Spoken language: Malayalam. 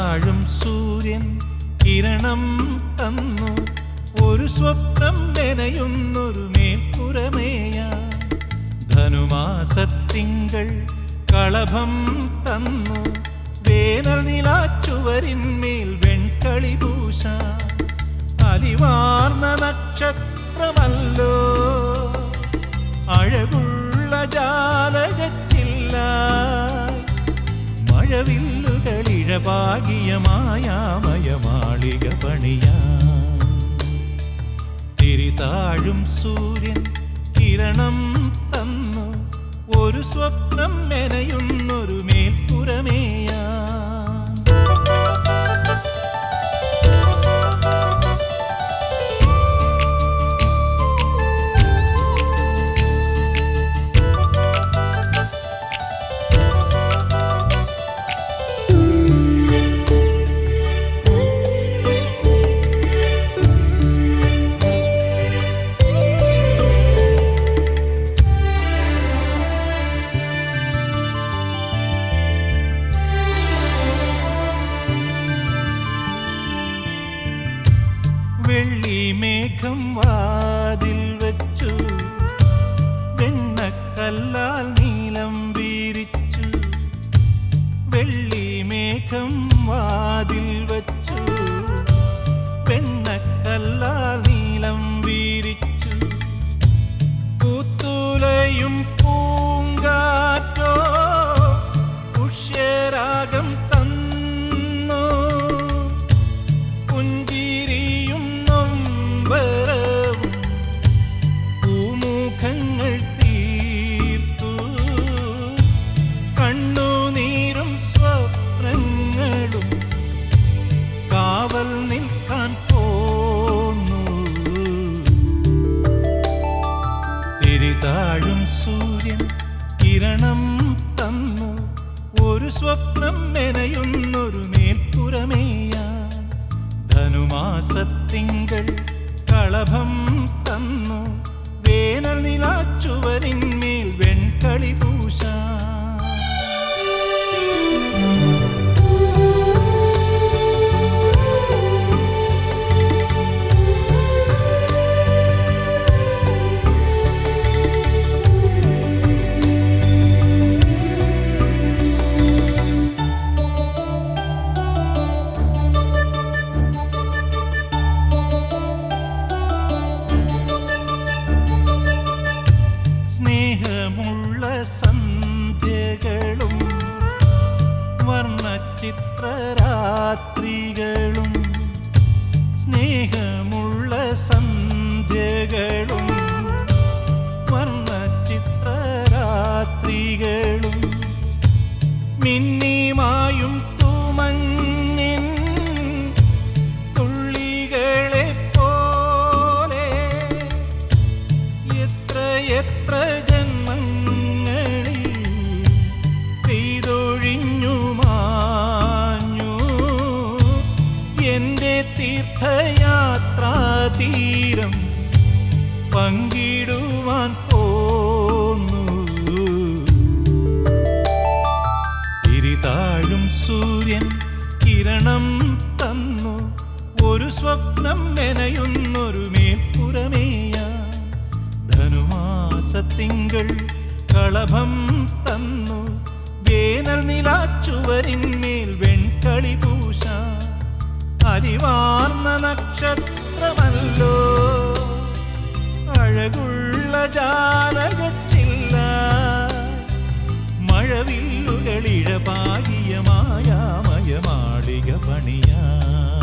തിരിതാഴും സൂര്യൻ കിരണം തന്നു ഒരു സ്വപ്നം നനയുന്നൊരു മേൽപ്പുറമേയ ധനുമാസത്തിങ്കൾ കളഭം തന്നു വേനൽ നിലാച്ചുവരിന്മേൽ വെൺകളി പൂശ അലിവാർന്ന നക്ഷത്രമല്ലോ അഴകുള്ള ജാലകച്ചില്ല മഴവില്ലുകളിഴപാകിയ മായാമയ മാളിക പണിയാ തിരിതാഴും സൂര്യൻ കിരണം തന്നു ഒരു സ്വപ്നം നനയുന്നൊരു മേൽപ്പുറമേയാ വെള്ളി മേഘം വാതിൽ വച്ചു വെണ്ണക്കല്ലാൽ നീലം വീരിച്ചു വെള്ളി മേഘം വാതിൽ വച്ചു വെണ്ണക്കല്ലാൽ നീലം വീരിച്ചു കൂത്തുലയും പൂങ്കാറ്റോ പുഷ്യരാഗം തന്നു പുഞ്ചിരിയും നൊമ്പരവും പൂമുഖങ്ങൾ തീർത്തു കണ്ണുനീരും സ്വപ്നങ്ങളും കാവൽ നിൽക്കാൻ പോന്നു തിരിതാഴും സൂര്യൻ കിരണം തന്നു ഒരു സ്വപ്നം നനയുന്നൊരു മേൽപ്പുറമേയ ധനുമാസത്തിങ്കൾ കളഭം തന്നു വേനൽ നിലാച്ചുവരിന്മേൽ വെൺകളി പൂശ സ്നേഹമുള്ള സന്ധ്യകളും വർണ്ണചിത്രരാത്രികളും സ്നേഹമുള്ള സന്ധ്യകളും വർണ്ണചിത്രരാത്രികളും മിന്നിമായും തൂമഞ്ഞിൻ തുള്ളികളെ പോലെ എത്ര എത്ര ജന്മങ്ങളിൽ പെയ്തൊഴിഞ്ഞു മാഞ്ഞു എൻ്റെ തീർത്ഥയാത്രാതീരം പങ്കിടുവാൻ പോന്നു തിരിതാഴും സൂര്യൻ കിരണം തന്നു ഒരു സ്വപ്നം നനയുന്നൊരു മേൽപ്പുറമേയ ധനുമാസത്തിങ്കൾ കളഭം തന്നു വേനൽ നിലാച്ചുവരിന്മേൽ വെൺകളി പൂശ അലിവാർന്ന നക്ഷത്രമല്ലോ അഴകുള്ള ജാലകച്ചില്ല മഴവില്ലുകളിഴപാകിയ മായാമയ മാളിക പണിയാ